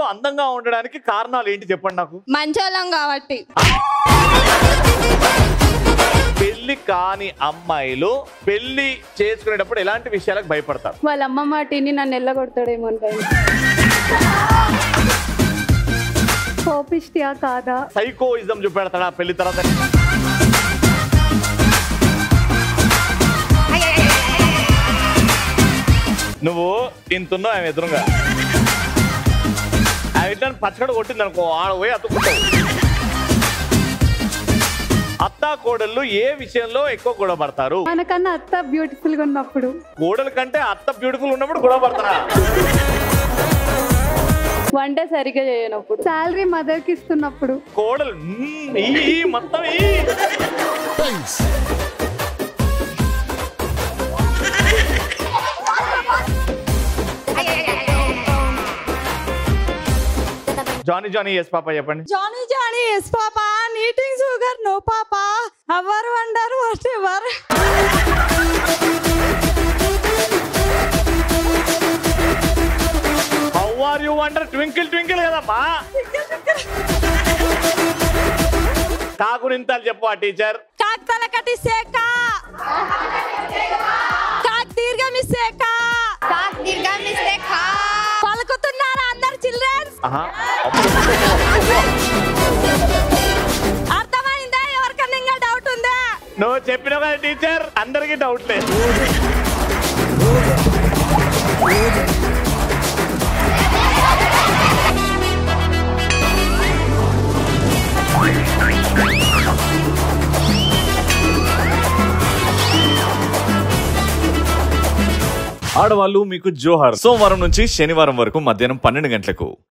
అందంగా ఉండడానికి కారణాలు ఏంటి చెప్పండి నాకు మంచోళ్ళం కాబట్టి పెళ్లి కాని అమ్మాయిలు పెళ్లి చేసుకునేటప్పుడు ఎలాంటి విషయాలకు భయపడతారు వాళ్ళ అమ్మ మాటిని నన్ను ఎల్లగొడతాడేమో అని భయం. కోపిష్టియా కాదా సైకోయిజం చూపెడతాడా పెళ్లి తర్వాత నువ్వు ఇంతున్నావు ఆమె ఎదురుగా ఆమె ఇట్లా పచ్చడి కొట్టింది అనుకో ఆడ పోయి అతుక్కుంటావు అత్తా కోడళ్ళు ఏ విషయంలో ఎక్కువ గొడవ పడతారు మనకన్నా అత్త బ్యూటిఫుల్ గా ఉన్నప్పుడు కోడల కంటే అత్త బ్యూటిఫుల్ ఉన్నప్పుడు గొడవ పడతారా వంట సరిగా చేయనప్పుడు శాలరీ మదర్ కి ఇస్తున్నప్పుడు కోడలు మ్మ్, ఈ ఈ మొత్తం ఈ జానీ జానీ ఎస్ పాప చెప్పండి Johnny Johnny yes papa eating sugar no papa our wonder what ever how are you under twinkle twinkle కదమ్మా కాకునింతాలు చెప్పు ఆ టీచర్ కాక్ తలకటి సేక కాక్ దీర్ఘమి సేక కాక్ దీర్ఘమి సేక పలుకుతున్నారా అందరు చిల్డ్రన్స్ ఆహా అర్థమైందా ఎవరికన్నా ఇంకా డౌట్ ఉందా నువ్వు చెప్పినావు కదా టీచర్ అందరికీ డౌట్ లేదు ఆడవాళ్ళు మీకు జోహార్ సోమవారం నుంచి శనివారం వరకు మధ్యాహ్నం పన్నెండు గంటలకు